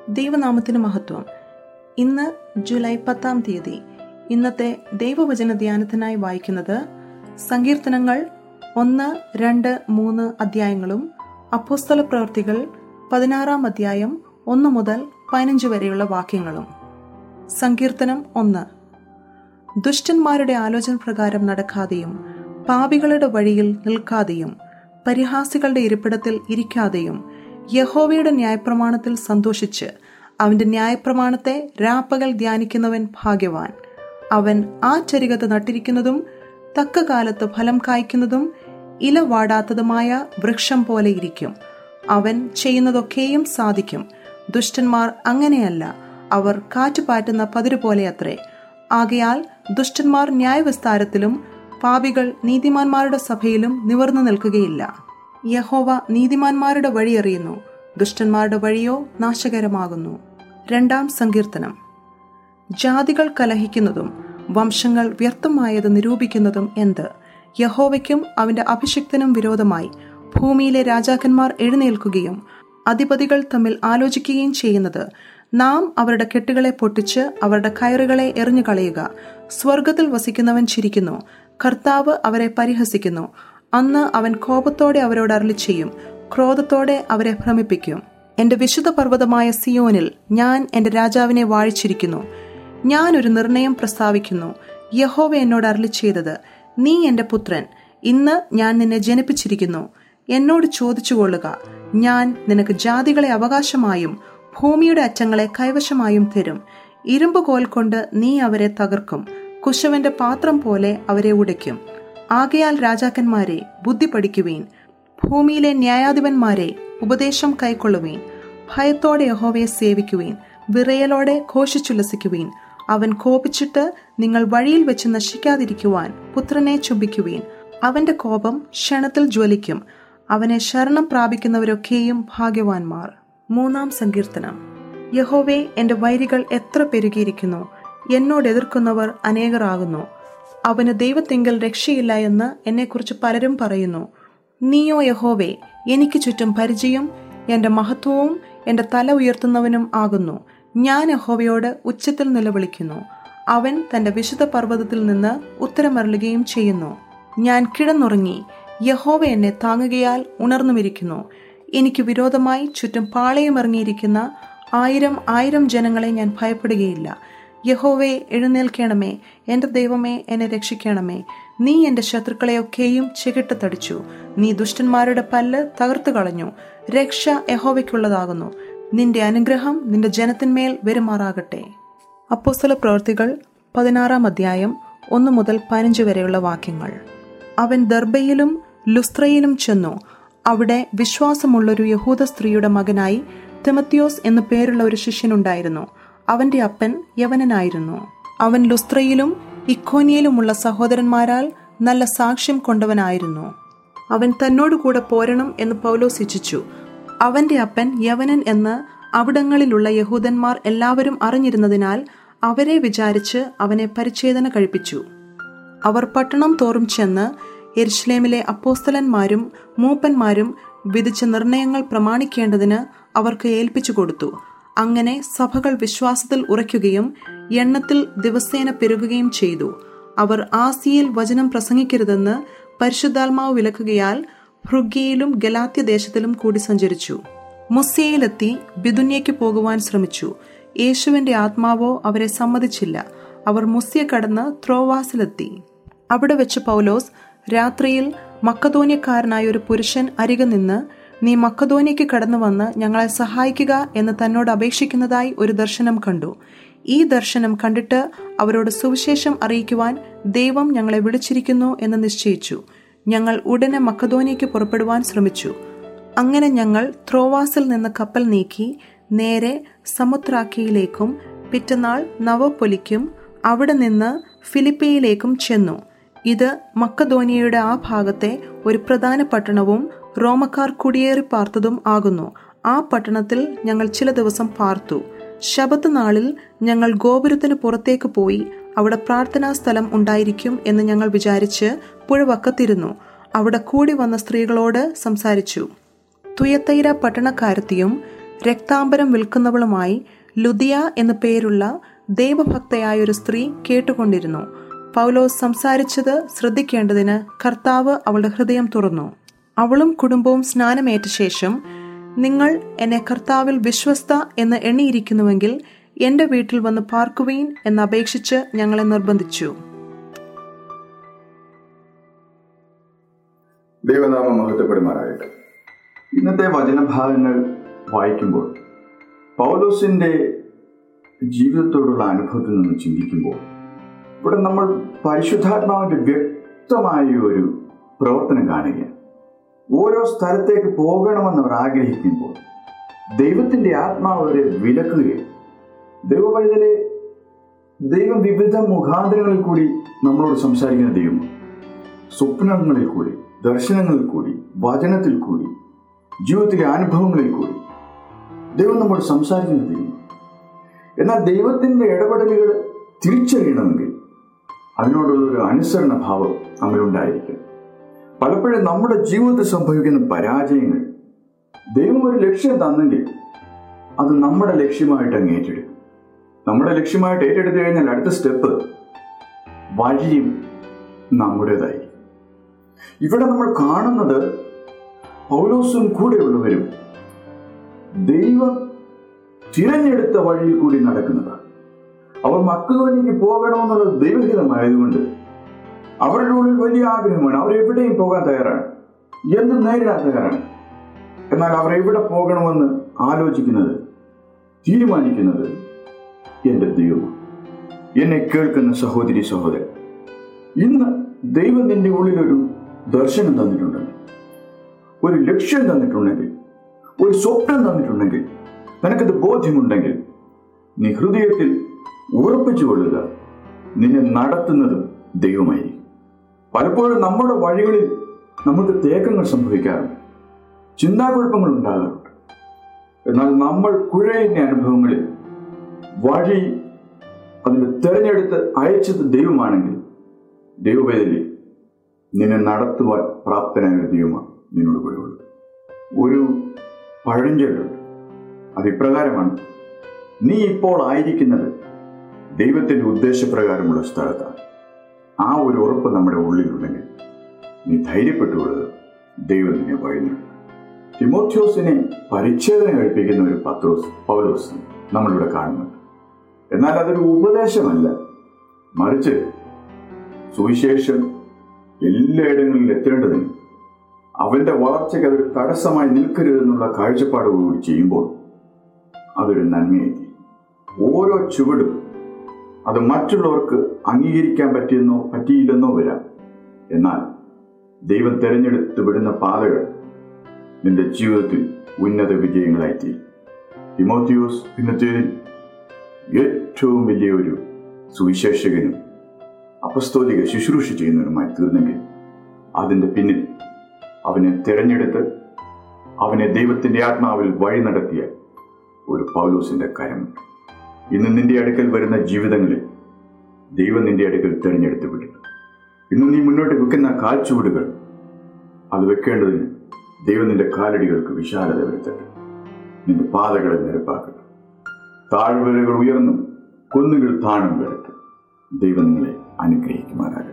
ദൈവനാമത്തിന് മഹത്വം ഇന്ന് ജൂലൈ പത്താം തീയതി ഇന്നത്തെ ദൈവവചന ധ്യാനത്തിനായി വായിക്കുന്നത് സങ്കീർത്തനങ്ങൾ ഒന്ന് രണ്ട് മൂന്ന് അധ്യായങ്ങളും അപ്പോസ്തല പ്രവർത്തികൾ പതിനാറാം അധ്യായം ഒന്ന് മുതൽ പതിനഞ്ച് വരെയുള്ള വാക്യങ്ങളും സങ്കീർത്തനം ഒന്ന് ദുഷ്ടന്മാരുടെ ആലോചന പ്രകാരം നടക്കാതെയും പാപികളുടെ വഴിയിൽ നിൽക്കാതെയും പരിഹാസികളുടെ ഇരിപ്പിടത്തിൽ ഇരിക്കാതെയും യഹോവയുടെ ന്യായപ്രമാണത്തിൽ സന്തോഷിച്ച് അവന്റെ ന്യായപ്രമാണത്തെ രാപ്പകൽ ധ്യാനിക്കുന്നവൻ ഭാഗ്യവാൻ അവൻ ആ ചരികത്ത് നട്ടിരിക്കുന്നതും തക്ക കാലത്ത് ഫലം കായ്ക്കുന്നതും ഇല വാടാത്തതുമായ വൃക്ഷം പോലെ ഇരിക്കും അവൻ ചെയ്യുന്നതൊക്കെയും സാധിക്കും ദുഷ്ടന്മാർ അങ്ങനെയല്ല അവർ കാറ്റുപാറ്റുന്ന പതിരു പോലെ അത്രേ ആകയാൽ ദുഷ്ടന്മാർ ന്യായവിസ്താരത്തിലും പാപികൾ നീതിമാന്മാരുടെ സഭയിലും നിവർന്നു നിൽക്കുകയില്ല യഹോവ നീതിമാന്മാരുടെ വഴി അറിയുന്നു ദുഷ്ടന്മാരുടെ വഴിയോ നാശകരമാകുന്നു രണ്ടാം സങ്കീർത്തനം ജാതികൾ കലഹിക്കുന്നതും വംശങ്ങൾ വ്യർത്ഥമായത് നിരൂപിക്കുന്നതും എന്ത് യഹോവയ്ക്കും അവന്റെ അഭിഷിക്തനും വിരോധമായി ഭൂമിയിലെ രാജാക്കന്മാർ എഴുന്നേൽക്കുകയും അധിപതികൾ തമ്മിൽ ആലോചിക്കുകയും ചെയ്യുന്നത് നാം അവരുടെ കെട്ടുകളെ പൊട്ടിച്ച് അവരുടെ കയറുകളെ എറിഞ്ഞു കളയുക സ്വർഗത്തിൽ വസിക്കുന്നവൻ ചിരിക്കുന്നു കർത്താവ് അവരെ പരിഹസിക്കുന്നു അന്ന് അവൻ കോപത്തോടെ അവരോട് അരളി ചെയ്യും ക്രോധത്തോടെ അവരെ ഭ്രമിപ്പിക്കും എന്റെ വിശുദ്ധ പർവ്വതമായ സിയോനിൽ ഞാൻ എന്റെ രാജാവിനെ വാഴിച്ചിരിക്കുന്നു ഞാൻ ഒരു നിർണയം പ്രസ്താവിക്കുന്നു യഹോവ എന്നോട് അരളി ചെയ്തത് നീ എന്റെ പുത്രൻ ഇന്ന് ഞാൻ നിന്നെ ജനിപ്പിച്ചിരിക്കുന്നു എന്നോട് ചോദിച്ചുകൊള്ളുക ഞാൻ നിനക്ക് ജാതികളെ അവകാശമായും ഭൂമിയുടെ അറ്റങ്ങളെ കൈവശമായും തരും ഇരുമ്പ് കോൽ കൊണ്ട് നീ അവരെ തകർക്കും കുശവന്റെ പാത്രം പോലെ അവരെ ഉടയ്ക്കും ആകയാൽ രാജാക്കന്മാരെ ബുദ്ധി പഠിക്കുവീൻ ഭൂമിയിലെ ന്യായാധിപന്മാരെ ഉപദേശം കൈക്കൊള്ളുവീൻ ഭയത്തോടെ യഹോവയെ സേവിക്കുവീൻ വിറയലോടെ ഘോഷിച്ചുല്ലസിക്കുവീൻ അവൻ കോപിച്ചിട്ട് നിങ്ങൾ വഴിയിൽ വെച്ച് നശിക്കാതിരിക്കുവാൻ പുത്രനെ ചുംബിക്കുവീൻ അവന്റെ കോപം ക്ഷണത്തിൽ ജ്വലിക്കും അവനെ ശരണം പ്രാപിക്കുന്നവരൊക്കെയും ഭാഗ്യവാന്മാർ മൂന്നാം സങ്കീർത്തനം യഹോവേ എന്റെ വൈരികൾ എത്ര പെരുകിയിരിക്കുന്നു എന്നോട് എതിർക്കുന്നവർ അനേകരാകുന്നു അവന് ദൈവത്തിങ്കൽ രക്ഷയില്ല എന്ന് എന്നെക്കുറിച്ച് പലരും പറയുന്നു നീയോ യഹോവേ എനിക്ക് ചുറ്റും പരിചയം എന്റെ മഹത്വവും എന്റെ തല ഉയർത്തുന്നവനും ആകുന്നു ഞാൻ യഹോവയോട് ഉച്ചത്തിൽ നിലവിളിക്കുന്നു അവൻ തന്റെ വിശുദ്ധ പർവ്വതത്തിൽ നിന്ന് ഉത്തരമരളുകയും ചെയ്യുന്നു ഞാൻ കിടന്നുറങ്ങി യഹോവ എന്നെ താങ്ങുകയാൽ ഉണർന്നുമിരിക്കുന്നു എനിക്ക് വിരോധമായി ചുറ്റും പാളയമിറങ്ങിയിരിക്കുന്ന ആയിരം ആയിരം ജനങ്ങളെ ഞാൻ ഭയപ്പെടുകയില്ല യഹോവേ എഴുന്നേൽക്കണമേ എൻ്റെ ദൈവമേ എന്നെ രക്ഷിക്കണമേ നീ എൻ്റെ ശത്രുക്കളെയൊക്കെയും ചികിട്ട് തടിച്ചു നീ ദുഷ്ടന്മാരുടെ പല്ല് തകർത്തു കളഞ്ഞു രക്ഷ യഹോവയ്ക്കുള്ളതാകുന്നു നിന്റെ അനുഗ്രഹം നിന്റെ ജനത്തിന്മേൽ വരുമാറാകട്ടെ അപ്പോസ്തല പ്രവർത്തികൾ പതിനാറാം അധ്യായം ഒന്ന് മുതൽ പതിനഞ്ച് വരെയുള്ള വാക്യങ്ങൾ അവൻ ദർബയിലും ലുസ്ത്രയിലും ചെന്നു അവിടെ വിശ്വാസമുള്ളൊരു യഹൂദ സ്ത്രീയുടെ മകനായി തിമത്യോസ് എന്നു പേരുള്ള ഒരു ശിഷ്യനുണ്ടായിരുന്നു അവന്റെ അപ്പൻ യവനനായിരുന്നു അവൻ ലുസ്ത്രയിലും ഇക്കോനിയയിലുമുള്ള സഹോദരന്മാരാൽ നല്ല സാക്ഷ്യം കൊണ്ടവനായിരുന്നു അവൻ തന്നോട് കൂടെ പോരണം എന്ന് പൗലോസ് ഇച്ഛിച്ചു അവന്റെ അപ്പൻ യവനൻ എന്ന് അവിടങ്ങളിലുള്ള യഹൂദന്മാർ എല്ലാവരും അറിഞ്ഞിരുന്നതിനാൽ അവരെ വിചാരിച്ച് അവനെ പരിച്ഛേദന കഴിപ്പിച്ചു അവർ പട്ടണം തോറും ചെന്ന് എരുഷലേമിലെ അപ്പോസ്തലന്മാരും മൂപ്പന്മാരും വിധിച്ച നിർണയങ്ങൾ പ്രമാണിക്കേണ്ടതിന് അവർക്ക് ഏൽപ്പിച്ചു കൊടുത്തു അങ്ങനെ സഭകൾ വിശ്വാസത്തിൽ ഉറയ്ക്കുകയും എണ്ണത്തിൽ ദിവസേന പെരുകുകയും ചെയ്തു അവർ ആസിയയിൽ വചനം പ്രസംഗിക്കരുതെന്ന് പരിശുദ്ധാത്മാവ് വിലക്കുകയാൽ ഭൃഗ്യയിലും ഗലാത്യ ദേശത്തിലും കൂടി സഞ്ചരിച്ചു മുസ്യയിലെത്തി ബിദുന്യയ്ക്ക് പോകുവാൻ ശ്രമിച്ചു യേശുവിന്റെ ആത്മാവോ അവരെ സമ്മതിച്ചില്ല അവർ മുസ്യ കടന്ന് ത്രോവാസിലെത്തി അവിടെ വെച്ച് പൗലോസ് രാത്രിയിൽ മക്കതോന്യക്കാരനായ ഒരു പുരുഷൻ അരികെ നിന്ന് നീ മക്കതോന്യയ്ക്ക് കടന്നു വന്ന് ഞങ്ങളെ സഹായിക്കുക എന്ന് തന്നോട് അപേക്ഷിക്കുന്നതായി ഒരു ദർശനം കണ്ടു ഈ ദർശനം കണ്ടിട്ട് അവരോട് സുവിശേഷം അറിയിക്കുവാൻ ദൈവം ഞങ്ങളെ വിളിച്ചിരിക്കുന്നു എന്ന് നിശ്ചയിച്ചു ഞങ്ങൾ ഉടനെ മക്കതോനിയയ്ക്ക് പുറപ്പെടുവാൻ ശ്രമിച്ചു അങ്ങനെ ഞങ്ങൾ ത്രോവാസിൽ നിന്ന് കപ്പൽ നീക്കി നേരെ സമുദ്രാക്കിയിലേക്കും പിറ്റന്നാൾ നവപ്പൊലിക്കും അവിടെ നിന്ന് ഫിലിപ്പിയിലേക്കും ചെന്നു ഇത് മക്കധോനിയയുടെ ആ ഭാഗത്തെ ഒരു പ്രധാന പട്ടണവും റോമക്കാർ കുടിയേറി പാർത്തതും ആകുന്നു ആ പട്ടണത്തിൽ ഞങ്ങൾ ചില ദിവസം പാർത്തു ശബത്ത് നാളിൽ ഞങ്ങൾ ഗോപുരത്തിന് പുറത്തേക്ക് പോയി അവിടെ പ്രാർത്ഥനാ സ്ഥലം ഉണ്ടായിരിക്കും എന്ന് ഞങ്ങൾ വിചാരിച്ച് പുഴവക്കത്തിരുന്നു അവിടെ കൂടി വന്ന സ്ത്രീകളോട് സംസാരിച്ചു തുയത്തൈര പട്ടണക്കാരത്തിയും രക്താംബരം വിൽക്കുന്നവളുമായി ലുദിയ എന്നു പേരുള്ള ദൈവഭക്തയായ ഒരു സ്ത്രീ കേട്ടുകൊണ്ടിരുന്നു പൗലോസ് സംസാരിച്ചത് ശ്രദ്ധിക്കേണ്ടതിന് കർത്താവ് അവളുടെ ഹൃദയം തുറന്നു അവളും കുടുംബവും സ്നാനമേറ്റ ശേഷം നിങ്ങൾ എന്നെ കർത്താവിൽ വിശ്വസ്ത എന്ന് എണ്ണിയിരിക്കുന്നുവെങ്കിൽ എന്റെ വീട്ടിൽ വന്ന് പാർക്കുവീൻ എന്നപേക്ഷിച്ച് ഞങ്ങളെ നിർബന്ധിച്ചു ദൈവനാമം മഹത്വപ്പെടുമാറാകട്ടെ ഇന്നത്തെ വചനഭാഗങ്ങൾ വായിക്കുമ്പോൾ പൗലോസിന്റെ ജീവിതത്തോടുള്ള അനുഭവത്തിൽ നിന്ന് ചിന്തിക്കുമ്പോൾ ഇവിടെ നമ്മൾ പരിശുദ്ധാത്മാവിന്റെ വ്യക്തമായ ഒരു പ്രവർത്തനം കാണുകയാണ് ഓരോ സ്ഥലത്തേക്ക് പോകണമെന്ന് അവർ ആഗ്രഹിക്കുമ്പോൾ ദൈവത്തിന്റെ ആത്മാവ് അവരെ വിലക്കുകയാണ് ദൈവവൈതലെ ദൈവം വിവിധ മുഖാന്തരങ്ങളിൽ കൂടി നമ്മളോട് സംസാരിക്കുന്ന ദൈവം സ്വപ്നങ്ങളിൽ കൂടി ദർശനങ്ങളിൽ കൂടി വചനത്തിൽ കൂടി ജീവിതത്തിലെ അനുഭവങ്ങളിൽ കൂടി ദൈവം നമ്മോട് സംസാരിക്കുന്ന ദൈവം എന്നാൽ ദൈവത്തിന്റെ ഇടപെടലുകൾ തിരിച്ചറിയണമെങ്കിൽ അതിനോടുള്ള ഒരു അനുസരണ ഭാവം നമ്മളുണ്ടായിരിക്കും പലപ്പോഴും നമ്മുടെ ജീവിതത്തിൽ സംഭവിക്കുന്ന പരാജയങ്ങൾ ദൈവം ഒരു ലക്ഷ്യം തന്നെങ്കിൽ അത് നമ്മുടെ ലക്ഷ്യമായിട്ട് അങ്ങ് ഏറ്റെടുക്കും നമ്മുടെ ലക്ഷ്യമായിട്ട് ഏറ്റെടുത്തു കഴിഞ്ഞാൽ അടുത്ത സ്റ്റെപ്പ് വഴിയും നമ്മുടേതായി ഇവിടെ നമ്മൾ കാണുന്നത് പൗലോസും കൂടെയുള്ളവരും ദൈവം തിരഞ്ഞെടുത്ത വഴിയിൽ കൂടി നടക്കുന്നതാണ് അവർ മക്കളോനിക്ക് പോകണമെന്നുള്ളത് ദൈവഹിതമായതുകൊണ്ട് അവരുടെ ഉള്ളിൽ വലിയ ആഗ്രഹമാണ് അവർ എവിടെയും പോകാൻ തയ്യാറാണ് എന്തും നേരിടാൻ തയ്യാറാണ് എന്നാൽ അവർ എവിടെ പോകണമെന്ന് ആലോചിക്കുന്നത് തീരുമാനിക്കുന്നത് എൻ്റെ ദൈവമാണ് എന്നെ കേൾക്കുന്ന സഹോദരി സഹോദരൻ ഇന്ന് ദൈവം നിന്റെ ഉള്ളിലൊരു ദർശനം തന്നിട്ടുണ്ടെങ്കിൽ ഒരു ലക്ഷ്യം തന്നിട്ടുണ്ടെങ്കിൽ ഒരു സ്വപ്നം തന്നിട്ടുണ്ടെങ്കിൽ നിനക്കത് ബോധ്യമുണ്ടെങ്കിൽ നീ ഹൃദയത്തിൽ ഉറപ്പിച്ചു കൊള്ളുക നിന്നെ നടത്തുന്നതും ദൈവമായിരിക്കും പലപ്പോഴും നമ്മുടെ വഴികളിൽ നമുക്ക് തേക്കങ്ങൾ സംഭവിക്കാറുണ്ട് ചിന്താകുഴപ്പങ്ങൾ ഉണ്ടാകാറുണ്ട് എന്നാൽ നമ്മൾ കുഴയുന്ന അനുഭവങ്ങളിൽ വഴി അതിന് തെരഞ്ഞെടുത്ത് അയച്ചത് ദൈവമാണെങ്കിൽ ദൈവവേദനയിൽ നിന്നെ നടത്തുവാൻ പ്രാപ്തനായ ഒരു ദൈവമാണ് നിന്നോട് കൂടെ ഉള്ളത് ഒരു പഴഞ്ചൊല്ലുണ്ട് അത് ഇപ്രകാരമാണ് നീ ഇപ്പോൾ ആയിരിക്കുന്നത് ദൈവത്തിന്റെ ഉദ്ദേശപ്രകാരമുള്ള സ്ഥലത്താണ് ആ ഒരു ഉറപ്പ് നമ്മുടെ ഉള്ളിലുണ്ടെങ്കിൽ നീ ധൈര്യപ്പെട്ടുകൊള്ളുക ദൈവം നിന്നെ വഴിഞ്ഞെടുക്കും തിമോത്യോസിനെ പരിച്ഛേദന കഴിപ്പിക്കുന്ന ഒരു പത്രോസ് പൗലോസ് നമ്മളിവിടെ കാണുന്നുണ്ട് എന്നാൽ അതൊരു ഉപദേശമല്ല മറിച്ച് സുവിശേഷം എല്ലായിടങ്ങളിലും എത്തേണ്ടതിന് അവന്റെ വളർച്ചയ്ക്ക് അതൊരു തടസ്സമായി നിൽക്കരുതെന്നുള്ള കാഴ്ചപ്പാടുകൂടി ചെയ്യുമ്പോൾ അതൊരു നന്മയായി ഓരോ ചുവടും അത് മറ്റുള്ളവർക്ക് അംഗീകരിക്കാൻ പറ്റിയെന്നോ പറ്റിയില്ലെന്നോ വരാം എന്നാൽ ദൈവം തിരഞ്ഞെടുത്ത് വിടുന്ന പാതകൾ നിന്റെ ജീവിതത്തിൽ ഉന്നത വിജയങ്ങളായിത്തീരും തിമോത്തിയോസ് ഇന്നത്തേതിൽ ഏറ്റവും വലിയ ഒരു സുവിശേഷകനും അപസ്തോലിക ശുശ്രൂഷ ചെയ്യുന്നവരുമായി തീർന്നെങ്കിൽ അതിൻ്റെ പിന്നിൽ അവനെ തിരഞ്ഞെടുത്ത് അവനെ ദൈവത്തിന്റെ ആത്മാവിൽ വഴി നടത്തിയ ഒരു പൗലോസിന്റെ കരമുണ്ട് ഇന്ന് നിന്റെ അടുക്കൽ വരുന്ന ജീവിതങ്ങളിൽ ദൈവം നിന്റെ അടുക്കൽ തിരഞ്ഞെടുത്ത് വിടും ഇന്ന് നീ മുന്നോട്ട് വെക്കുന്ന കാൽച്ചുവടുകൾ അത് വെക്കേണ്ടതിന് ദൈവം നിന്റെ കാലടികൾക്ക് വിശാലത വരുത്തട്ടെ നിന്റെ പാതകളെ നിരപ്പാക്കട്ടെ താഴ്വരകൾ ഉയർന്നും കുന്നുകൾ താണും വരട്ടെ ദൈവം നിങ്ങളെ അനുഗ്രഹിക്കുമാറാകട്ടെ